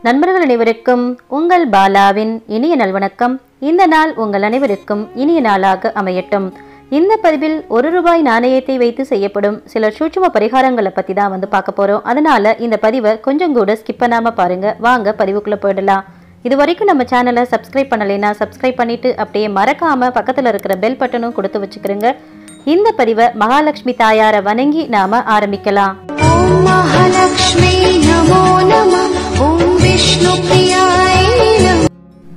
நண்பர்கள் அனைவருக்கும் உங்கள் பாலாவின் இனிய நல்வணக்கம் இந்த நாள் உங்கள் அனைவருக்கும் இனிய நாளாக அமையட்டும் இந்த பதிவில் ஒரு ரூபாய் நாணயத்தை வைத்து செய்யப்படும் சில சூட்சும பரிகாரங்களை பத்தி தான் வந்து பார்க்க போறோம் அதனால இந்த பதிவை கொஞ்சம் கூட ஸ்கிப் பண்ணாம பாருங்க வாங்க பதிவுக்குள்ள போயிடலாம் இது வரைக்கும் நம்ம சேனலை சப்ஸ்கிரைப் பண்ணலைன்னா சப்ஸ்கிரைப் பண்ணிட்டு அப்படியே மறக்காம பக்கத்துல இருக்கிற பெல் பட்டனும் கொடுத்து வச்சுக்கிறோங்க இந்த பதிவை மகாலட்சுமி தாயாரை வணங்கி நாம ஆரம்பிக்கலாம் ॐ महालक्ष्मी नमो नमः ॐ विष्णुप्रियाय नमः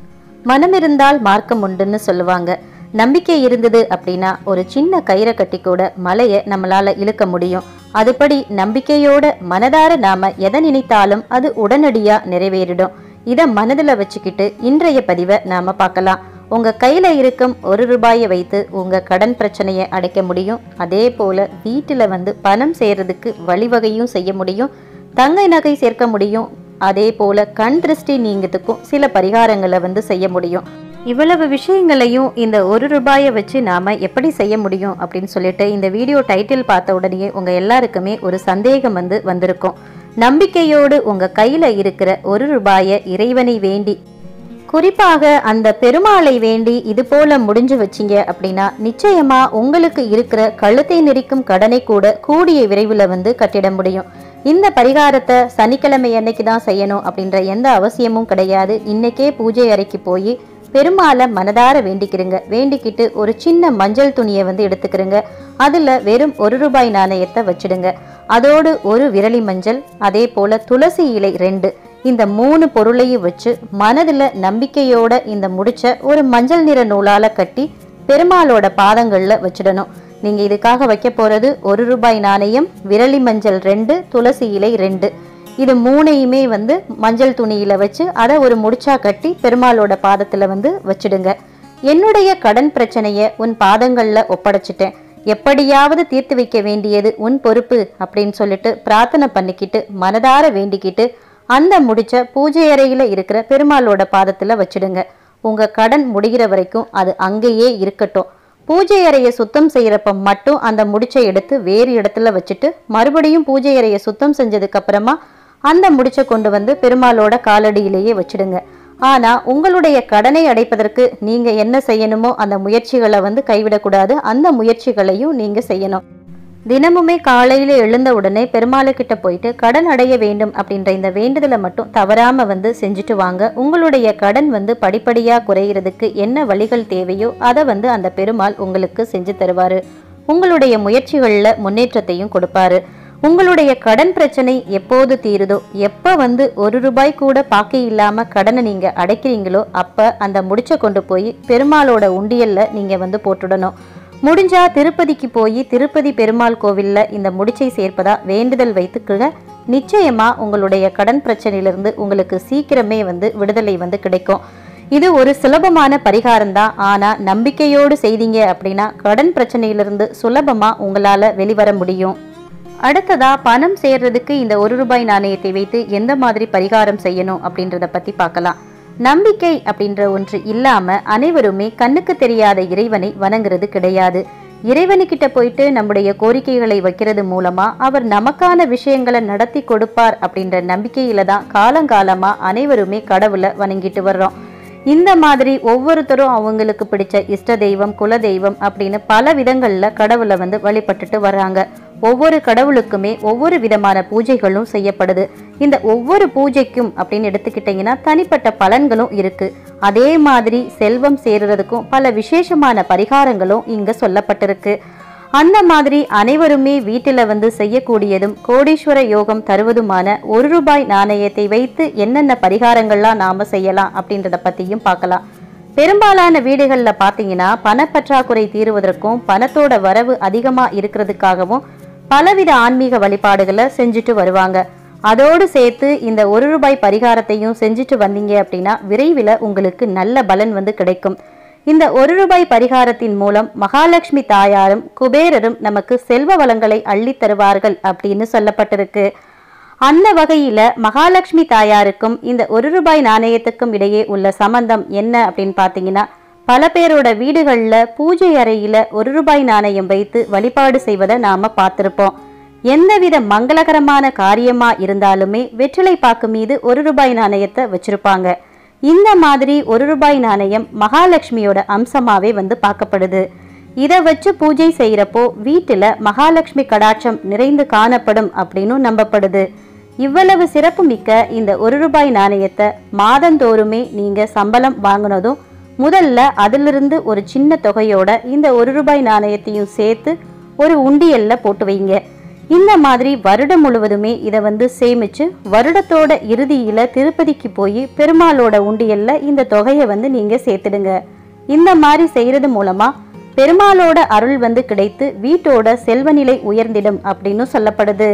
மனம் இருந்தால் மார்க்கம் உண்டுன்னு சொல்லுவாங்க நம்பிக்கை இருந்தது அப்படின்னா ஒரு சின்ன கயிறை கட்டி கூட மலையை நம்மளால இழுக்க முடியும் அதுபடி நம்பிக்கையோட மனதார நாம எதை நினைத்தாலும் அது உடனடியா நிறைவேறிடும் இதை மனதுல வச்சுக்கிட்டு இன்றைய பதிவை நாம பார்க்கலாம் உங்க கையில இருக்கும் ஒரு ரூபாயை வைத்து உங்க கடன் பிரச்சனையை அடைக்க முடியும் அதே போல வீட்டுல வந்து பணம் சேர்றதுக்கு வழிவகையும் செய்ய முடியும் தங்க நகை சேர்க்க முடியும் அதே போல கண் திருஷ்டி நீங்கிறதுக்கும் சில பரிகாரங்களை வந்து செய்ய முடியும் இவ்வளவு விஷயங்களையும் இந்த ஒரு ரூபாயை வச்சு நாம எப்படி செய்ய முடியும் அப்படின்னு சொல்லிட்டு இந்த வீடியோ டைட்டில் பார்த்த உடனே உங்க எல்லாருக்குமே ஒரு சந்தேகம் வந்து வந்திருக்கும் நம்பிக்கையோடு உங்க கையில இருக்கிற ஒரு ரூபாயை இறைவனை வேண்டி குறிப்பாக அந்த பெருமாளை வேண்டி இது போல முடிஞ்சு வச்சீங்க அப்படின்னா நிச்சயமா உங்களுக்கு இருக்கிற கழுத்தை நெரிக்கும் கடனை கூட கூடிய விரைவில் வந்து கட்டிட முடியும் இந்த பரிகாரத்தை சனிக்கிழமை அன்னைக்கு தான் செய்யணும் அப்படின்ற எந்த அவசியமும் கிடையாது இன்னைக்கே பூஜை அறைக்கு போய் பெருமாளை மனதார வேண்டிக்கிறங்க வேண்டிக்கிட்டு ஒரு சின்ன மஞ்சள் துணியை வந்து எடுத்துக்கிறங்க அதுல வெறும் ஒரு ரூபாய் நாணயத்தை வச்சிடுங்க அதோடு ஒரு விரலி மஞ்சள் அதே போல துளசி இலை ரெண்டு இந்த மூணு பொருளையும் வச்சு மனதுல நம்பிக்கையோட இந்த முடிச்ச ஒரு மஞ்சள் நிற நூலால கட்டி பெருமாளோட பாதங்கள்ல வச்சிடணும் நீங்க இதுக்காக வைக்க போறது ஒரு ரூபாய் நாணயம் விரலி மஞ்சள் ரெண்டு துளசி இலை ரெண்டு இது மூணையுமே வந்து மஞ்சள் துணியில வச்சு அதை ஒரு முடிச்சா கட்டி பெருமாளோட பாதத்துல வந்து வச்சிடுங்க என்னுடைய கடன் பிரச்சனைய உன் பாதங்கள்ல ஒப்படைச்சிட்டேன் எப்படியாவது தீர்த்து வைக்க வேண்டியது உன் பொறுப்பு அப்படின்னு சொல்லிட்டு பிரார்த்தனை பண்ணிக்கிட்டு மனதார வேண்டிக்கிட்டு அந்த முடிச்ச பூஜை அறையில இருக்கிற பெருமாளோட பாதத்துல வச்சிடுங்க உங்க கடன் முடிகிற வரைக்கும் அது அங்கேயே இருக்கட்டும் பூஜை அறையை சுத்தம் செய்யறப்ப மட்டும் அந்த முடிச்சை எடுத்து வேறு இடத்துல வச்சுட்டு மறுபடியும் பூஜை அறையை சுத்தம் செஞ்சதுக்கு அப்புறமா அந்த முடிச்சை கொண்டு வந்து பெருமாளோட காலடியிலேயே வச்சிடுங்க ஆனா உங்களுடைய கடனை அடைப்பதற்கு நீங்க என்ன செய்யணுமோ அந்த முயற்சிகளை வந்து கைவிடக்கூடாது அந்த முயற்சிகளையும் நீங்க செய்யணும் தினமுமே காலையில எழுந்த உடனே பெருமாளுக்கிட்ட போயிட்டு கடன் அடைய வேண்டும் அப்படின்ற இந்த வேண்டுதலை மட்டும் தவறாம வந்து செஞ்சுட்டு வாங்க உங்களுடைய கடன் வந்து படிப்படியா குறையிறதுக்கு என்ன வழிகள் தேவையோ அதை வந்து அந்த பெருமாள் உங்களுக்கு செஞ்சு தருவாரு உங்களுடைய முயற்சிகள்ல முன்னேற்றத்தையும் கொடுப்பாரு உங்களுடைய கடன் பிரச்சனை எப்போது தீருதோ எப்ப வந்து ஒரு ரூபாய் கூட பாக்கி இல்லாம கடனை நீங்க அடைக்கிறீங்களோ அப்ப அந்த முடிச்ச கொண்டு போய் பெருமாளோட உண்டியல்ல நீங்க வந்து போட்டுடணும் முடிஞ்சா திருப்பதிக்கு போய் திருப்பதி பெருமாள் கோவில்ல இந்த முடிச்சை சேர்ப்பதா வேண்டுதல் வைத்துக்குங்க நிச்சயமா உங்களுடைய கடன் பிரச்சனையிலிருந்து உங்களுக்கு சீக்கிரமே வந்து விடுதலை வந்து கிடைக்கும் இது ஒரு சுலபமான பரிகாரம் தான் ஆனா நம்பிக்கையோடு செய்தீங்க அப்படின்னா கடன் பிரச்சனையிலிருந்து சுலபமா உங்களால வெளிவர முடியும் அடுத்ததா பணம் சேர்றதுக்கு இந்த ஒரு ரூபாய் நாணயத்தை வைத்து எந்த மாதிரி பரிகாரம் செய்யணும் அப்படின்றத பத்தி பார்க்கலாம் நம்பிக்கை அப்படின்ற ஒன்று இல்லாம அனைவருமே கண்ணுக்கு தெரியாத இறைவனை வணங்குறது கிடையாது இறைவனுக்கிட்ட போயிட்டு நம்முடைய கோரிக்கைகளை வைக்கிறது மூலமா அவர் நமக்கான விஷயங்களை நடத்தி கொடுப்பார் அப்படின்ற நம்பிக்கையில தான் காலங்காலமா அனைவருமே கடவுளை வணங்கிட்டு வர்றோம் இந்த மாதிரி ஒவ்வொருத்தரும் அவங்களுக்கு பிடிச்ச இஷ்ட தெய்வம் குல தெய்வம் அப்படின்னு பல விதங்கள்ல கடவுளை வந்து வழிபட்டுட்டு வர்றாங்க ஒவ்வொரு கடவுளுக்குமே ஒவ்வொரு விதமான பூஜைகளும் செய்யப்படுது இந்த ஒவ்வொரு பூஜைக்கும் அப்படின்னு எடுத்துக்கிட்டிங்கன்னா தனிப்பட்ட பலன்களும் இருக்கு அதே மாதிரி செல்வம் சேர்றதுக்கும் பல விசேஷமான பரிகாரங்களும் இங்க சொல்லப்பட்டிருக்கு அந்த மாதிரி அனைவருமே வீட்டில் வந்து செய்யக்கூடியதும் கோடீஸ்வர யோகம் தருவதுமான ஒரு ரூபாய் நாணயத்தை வைத்து என்னென்ன பரிகாரங்கள்லாம் நாம செய்யலாம் அப்படின்றத பத்தியும் பார்க்கலாம் பெரும்பாலான வீடுகளில் பார்த்தீங்கன்னா பணப்பற்றாக்குறை தீருவதற்கும் பணத்தோட வரவு அதிகமாக இருக்கிறதுக்காகவும் பலவித ஆன்மீக வழிபாடுகளை செஞ்சுட்டு வருவாங்க அதோடு சேர்த்து இந்த ஒரு ரூபாய் பரிகாரத்தையும் செஞ்சுட்டு வந்தீங்க அப்படின்னா விரைவில் உங்களுக்கு நல்ல பலன் வந்து கிடைக்கும் இந்த ஒரு ரூபாய் பரிகாரத்தின் மூலம் மகாலட்சுமி தாயாரும் குபேரரும் நமக்கு செல்வ வளங்களை அள்ளித் தருவார்கள் அப்படின்னு சொல்லப்பட்டிருக்கு அந்த வகையில மகாலட்சுமி தாயாருக்கும் இந்த ஒரு ரூபாய் நாணயத்துக்கும் இடையே உள்ள சம்பந்தம் என்ன அப்படின்னு பார்த்தீங்கன்னா பல பேரோட வீடுகளில் பூஜை அறையில ஒரு ரூபாய் நாணயம் வைத்து வழிபாடு செய்வதை நாம பார்த்திருப்போம் எந்தவித மங்களகரமான காரியமா இருந்தாலுமே வெற்றிலை பாக்கு மீது ஒரு ரூபாய் நாணயத்தை வச்சிருப்பாங்க இந்த மாதிரி ஒரு ரூபாய் நாணயம் மகாலட்சுமியோட அம்சமாவே வந்து பார்க்கப்படுது இதை வச்சு பூஜை செய்யறப்போ வீட்டுல மகாலட்சுமி கடாட்சம் நிறைந்து காணப்படும் அப்படின்னு நம்பப்படுது இவ்வளவு சிறப்பு மிக்க இந்த ஒரு ரூபாய் நாணயத்தை மாதந்தோறுமே நீங்க சம்பளம் வாங்கினதும் முதல்ல அதிலிருந்து ஒரு சின்ன தொகையோட இந்த ஒரு ரூபாய் நாணயத்தையும் சேர்த்து ஒரு உண்டியல்ல போட்டு வைங்க இந்த மாதிரி வருடம் முழுவதுமே இதை வந்து சேமிச்சு வருடத்தோட இறுதியில திருப்பதிக்கு போய் பெருமாளோட உண்டியல்ல இந்த தொகையை வந்து நீங்க சேர்த்துடுங்க இந்த மாதிரி செய்யறது மூலமா பெருமாளோட அருள் வந்து கிடைத்து வீட்டோட செல்வநிலை உயர்ந்திடும் அப்படின்னு சொல்லப்படுது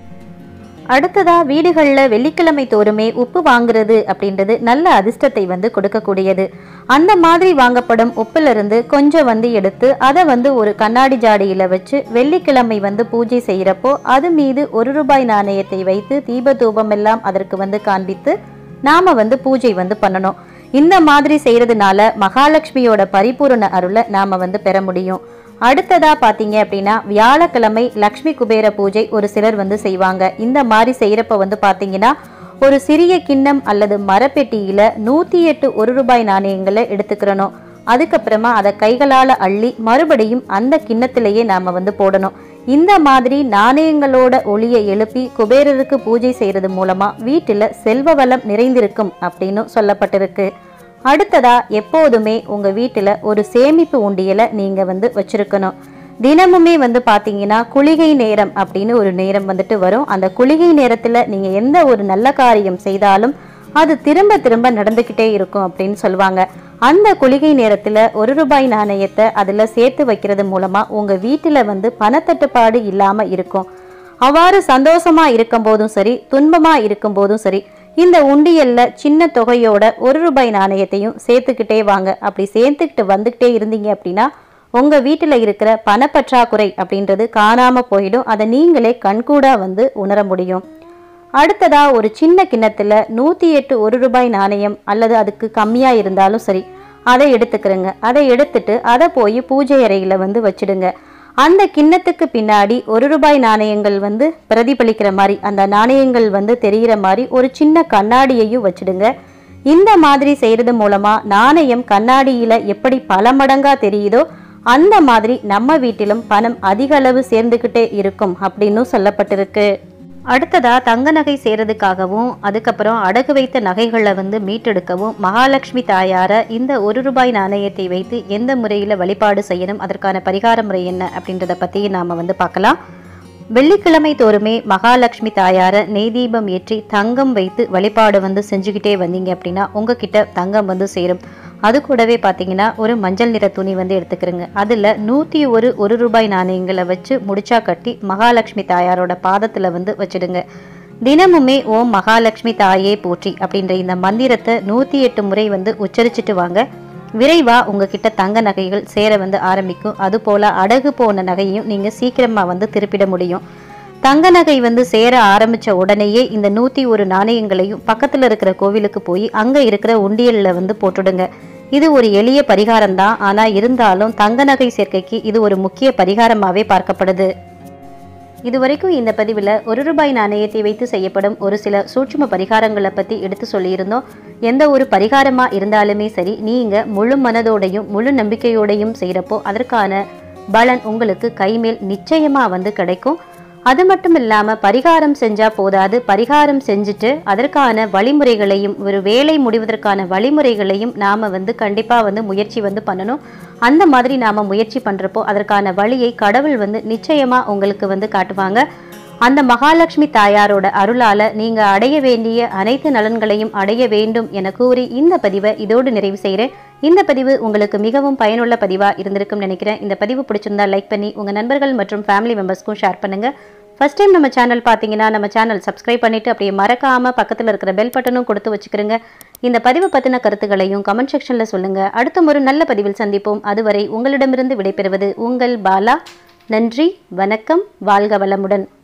அடுத்ததா வீடுகளில் வெள்ளிக்கிழமை தோறுமே உப்பு வாங்குறது அப்படின்றது நல்ல அதிர்ஷ்டத்தை வந்து கொடுக்கக்கூடியது அந்த மாதிரி வாங்கப்படும் உப்பிலிருந்து கொஞ்சம் வந்து எடுத்து அதை வந்து ஒரு கண்ணாடி ஜாடியில வச்சு வெள்ளிக்கிழமை வந்து பூஜை செய்யறப்போ அது மீது ஒரு ரூபாய் நாணயத்தை வைத்து தீப தூபம் எல்லாம் அதற்கு வந்து காண்பித்து நாம வந்து பூஜை வந்து பண்ணணும் இந்த மாதிரி செய்யறதுனால மகாலட்சுமியோட பரிபூரண அருளை நாம வந்து பெற முடியும் அடுத்ததா பாத்தீங்க அப்படின்னா வியாழக்கிழமை லக்ஷ்மி குபேர பூஜை ஒரு சிலர் வந்து செய்வாங்க இந்த மாதிரி செய்யறப்ப வந்து பாத்தீங்கன்னா ஒரு சிறிய கிண்ணம் அல்லது மரப்பெட்டியில நூத்தி எட்டு ஒரு ரூபாய் நாணயங்களை எடுத்துக்கிறணும் அதுக்கப்புறமா அதை கைகளால அள்ளி மறுபடியும் அந்த கிண்ணத்திலேயே நாம வந்து போடணும் இந்த மாதிரி நாணயங்களோட ஒளியை எழுப்பி குபேரருக்கு பூஜை செய்யறது மூலமா வீட்டுல செல்வ வளம் நிறைந்திருக்கும் அப்படின்னு சொல்லப்பட்டிருக்கு அடுத்ததா எப்போதுமே உங்க வீட்டுல ஒரு சேமிப்பு உண்டியலை நீங்க வந்து வச்சிருக்கணும் தினமுமே வந்து பாத்தீங்கன்னா குளிகை நேரம் அப்படின்னு ஒரு நேரம் வந்துட்டு வரும் அந்த குளிகை நேரத்துல நீங்க எந்த ஒரு நல்ல காரியம் செய்தாலும் அது திரும்ப திரும்ப நடந்துக்கிட்டே இருக்கும் அப்படின்னு சொல்லுவாங்க அந்த குளிகை நேரத்துல ஒரு ரூபாய் நாணயத்தை அதுல சேர்த்து வைக்கிறது மூலமா உங்க வீட்டுல வந்து பணத்தட்டுப்பாடு இல்லாம இருக்கும் அவ்வாறு சந்தோஷமா இருக்கும் போதும் சரி துன்பமா இருக்கும் போதும் சரி இந்த உண்டியல்ல சின்ன தொகையோட ஒரு ரூபாய் நாணயத்தையும் சேர்த்துக்கிட்டே வாங்க அப்படி சேர்த்துக்கிட்டு வந்துக்கிட்டே இருந்தீங்க அப்படின்னா உங்க வீட்டுல இருக்கிற பணப்பற்றாக்குறை அப்படின்றது காணாம போயிடும் அதை நீங்களே கண்கூடா வந்து உணர முடியும் அடுத்ததா ஒரு சின்ன கிண்ணத்துல நூத்தி எட்டு ஒரு ரூபாய் நாணயம் அல்லது அதுக்கு கம்மியா இருந்தாலும் சரி அதை எடுத்துக்கிறங்க அதை எடுத்துட்டு அதை போய் பூஜை அறையில வந்து வச்சிடுங்க அந்த கிண்ணத்துக்கு பின்னாடி ஒரு ரூபாய் நாணயங்கள் வந்து பிரதிபலிக்கிற மாதிரி அந்த நாணயங்கள் வந்து தெரிகிற மாதிரி ஒரு சின்ன கண்ணாடியையும் வச்சிடுங்க இந்த மாதிரி செய்யறது மூலமா நாணயம் கண்ணாடியில எப்படி பல மடங்கா தெரியுதோ அந்த மாதிரி நம்ம வீட்டிலும் பணம் அதிக அளவு சேர்ந்துக்கிட்டே இருக்கும் அப்படின்னு சொல்லப்பட்டிருக்கு அடுத்ததா தங்க நகை செய்யறதுக்காகவும் அதுக்கப்புறம் அடகு வைத்த நகைகளை வந்து மீட்டெடுக்கவும் மகாலட்சுமி தாயார இந்த ஒரு ரூபாய் நாணயத்தை வைத்து எந்த முறையில் வழிபாடு செய்யணும் அதற்கான பரிகார முறை என்ன அப்படின்றத பற்றி நாம் வந்து பார்க்கலாம் வெள்ளிக்கிழமை தோறுமே மகாலட்சுமி தாயார நெய் தீபம் ஏற்றி தங்கம் வைத்து வழிபாடு வந்து செஞ்சுக்கிட்டே வந்தீங்க அப்படின்னா உங்ககிட்ட தங்கம் வந்து சேரும் அது கூடவே பார்த்தீங்கன்னா ஒரு மஞ்சள் நிற துணி வந்து எடுத்துக்கிறங்க அதில் நூற்றி ஒரு ஒரு ரூபாய் நாணயங்களை வச்சு முடிச்சா கட்டி மகாலட்சுமி தாயாரோட பாதத்தில் வந்து வச்சிடுங்க தினமுமே ஓம் மகாலட்சுமி தாயே போற்றி அப்படின்ற இந்த மந்திரத்தை நூற்றி எட்டு முறை வந்து உச்சரிச்சிட்டு வாங்க விரைவா உங்ககிட்ட தங்க நகைகள் சேர வந்து ஆரம்பிக்கும் அது போல அடகு போன நகையும் நீங்க சீக்கிரமா வந்து திருப்பிட முடியும் தங்க நகை வந்து சேர ஆரம்பிச்ச உடனேயே இந்த நூத்தி ஒரு நாணயங்களையும் பக்கத்துல இருக்கிற கோவிலுக்கு போய் அங்க இருக்கிற உண்டியல்ல வந்து போட்டுடுங்க இது ஒரு எளிய பரிகாரம் தான் ஆனா இருந்தாலும் தங்க நகை சேர்க்கைக்கு இது ஒரு முக்கிய பரிகாரமாவே பார்க்கப்படுது இதுவரைக்கும் இந்த பதிவில் ஒரு ரூபாய் நாணயத்தை வைத்து செய்யப்படும் ஒரு சில சூட்சும பரிகாரங்களை பற்றி எடுத்து சொல்லியிருந்தோம் எந்த ஒரு பரிகாரமாக இருந்தாலுமே சரி நீங்கள் முழு மனதோடையும் முழு நம்பிக்கையோடையும் செய்கிறப்போ அதற்கான பலன் உங்களுக்கு கைமேல் நிச்சயமாக வந்து கிடைக்கும் அது மட்டும் இல்லாமல் பரிகாரம் செஞ்சால் போதாது பரிகாரம் செஞ்சுட்டு அதற்கான வழிமுறைகளையும் ஒரு வேலை முடிவதற்கான வழிமுறைகளையும் நாம் வந்து கண்டிப்பாக வந்து முயற்சி வந்து பண்ணணும் அந்த மாதிரி நாம் முயற்சி பண்ணுறப்போ அதற்கான வழியை கடவுள் வந்து நிச்சயமாக உங்களுக்கு வந்து காட்டுவாங்க அந்த மகாலட்சுமி தாயாரோட அருளால நீங்க அடைய வேண்டிய அனைத்து நலன்களையும் அடைய வேண்டும் என கூறி இந்த பதிவை இதோடு நிறைவு செய்கிறேன் இந்த பதிவு உங்களுக்கு மிகவும் பயனுள்ள பதிவா இருந்திருக்கும் நினைக்கிறேன் இந்த பதிவு பிடிச்சிருந்தா லைக் பண்ணி உங்க நண்பர்கள் மற்றும் ஃபேமிலி மெம்பர்ஸ்க்கும் ஷேர் பண்ணுங்க ஃபர்ஸ்ட் டைம் நம்ம சேனல் பார்த்தீங்கன்னா நம்ம சேனல் சப்ஸ்கிரைப் பண்ணிட்டு அப்படியே மறக்காம பக்கத்தில் இருக்கிற பெல் பட்டனும் கொடுத்து வச்சுக்கிறோங்க இந்த பதிவு பற்றின கருத்துக்களையும் கமெண்ட் செக்ஷனில் சொல்லுங்க அடுத்த ஒரு நல்ல பதிவில் சந்திப்போம் அதுவரை உங்களிடமிருந்து விடைபெறுவது உங்கள் பாலா நன்றி வணக்கம் வாழ்க வளமுடன்